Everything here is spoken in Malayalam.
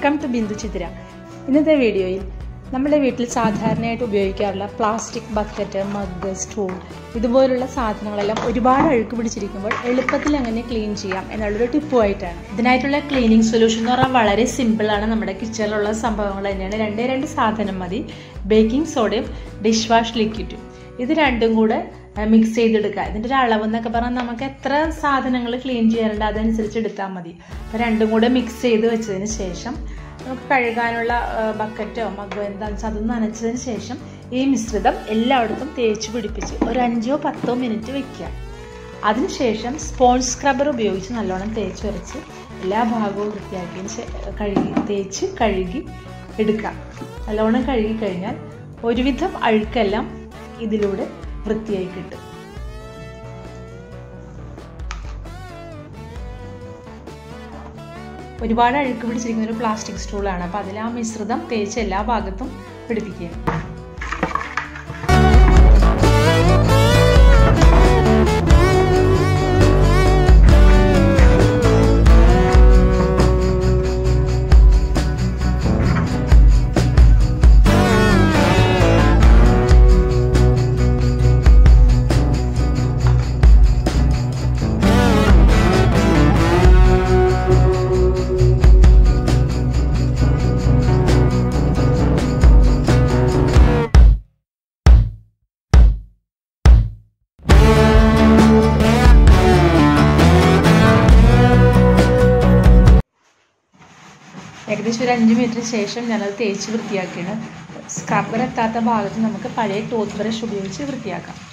വെൽക്കം ടു ബിന്ദു ചിത്ര ഇന്നത്തെ വീഡിയോയിൽ നമ്മുടെ വീട്ടിൽ സാധാരണയായിട്ട് ഉപയോഗിക്കാറുള്ള പ്ലാസ്റ്റിക് ബക്കറ്റ് മഗ് സ്റ്റൂൾ ഇതുപോലുള്ള സാധനങ്ങളെല്ലാം ഒരുപാട് അഴുക്ക് പിടിച്ചിരിക്കുമ്പോൾ എളുപ്പത്തിൽ എങ്ങനെ ക്ലീൻ ചെയ്യാം എന്നുള്ളൊരു ടിപ്പുമായിട്ടാണ് ഇതിനായിട്ടുള്ള ക്ലീനിങ് സൊല്യൂഷൻ എന്ന് പറഞ്ഞാൽ വളരെ സിമ്പിളാണ് നമ്മുടെ കിച്ചണിലുള്ള സംഭവങ്ങൾ തന്നെയാണ് രണ്ടേ രണ്ട് സാധനം മതി ബേക്കിംഗ് സോഡയും ഡിഷ് വാഷ് ലിക്വിഡും ഇത് രണ്ടും കൂടെ മിക്സ് ചെയ്തെടുക്കുക ഇതിൻ്റെ ഒരു അളവ് എന്നൊക്കെ പറഞ്ഞാൽ നമുക്ക് എത്ര സാധനങ്ങൾ ക്ലീൻ ചെയ്യാറുണ്ട് അതനുസരിച്ച് എടുത്താൽ മതി അപ്പോൾ രണ്ടും കൂടെ മിക്സ് ചെയ്ത് വെച്ചതിന് ശേഷം നമുക്ക് കഴുകാനുള്ള ബക്കറ്റോ മഗോ എന്താണെന്ന് വെച്ചാൽ അതൊന്ന് നനച്ചതിന് ശേഷം ഈ മിശ്രിതം എല്ലായിടത്തും തേച്ച് പിടിപ്പിച്ച് ഒരു അഞ്ചോ പത്തോ മിനിറ്റ് വെക്കുക അതിനുശേഷം സ്പോഞ്ച് സ്ക്രബ്ബർ ഉപയോഗിച്ച് നല്ലോണം തേച്ച് വരച്ച് എല്ലാ ഭാഗവും വൃത്തിയാക്കിയതിന് കഴുകി തേച്ച് കഴുകി എടുക്കുക നല്ലോണം കഴുകി കഴിഞ്ഞാൽ ഒരുവിധം അഴുക്കെല്ലാം ഇതിലൂടെ വൃത്തിയായി കിട്ടും ഒരുപാട് അഴുക്ക് പിടിച്ചിരിക്കുന്ന ഒരു പ്ലാസ്റ്റിക് സ്റ്റൂളാണ് അപ്പോൾ അതിൽ ആ മിശ്രിതം തേച്ച് എല്ലാ ഭാഗത്തും പിടിപ്പിക്കുക ഏകദേശം ഒരു അഞ്ച് മിനിറ്റിന് ശേഷം ഞാനത് തേച്ച് വൃത്തിയാക്കിയാണ് സ്ക്രബ്ബർ എത്താത്ത ഭാഗത്ത് നമുക്ക് പഴയ ടൂത്ത് ബ്രഷ് ഉപയോഗിച്ച് വൃത്തിയാക്കാം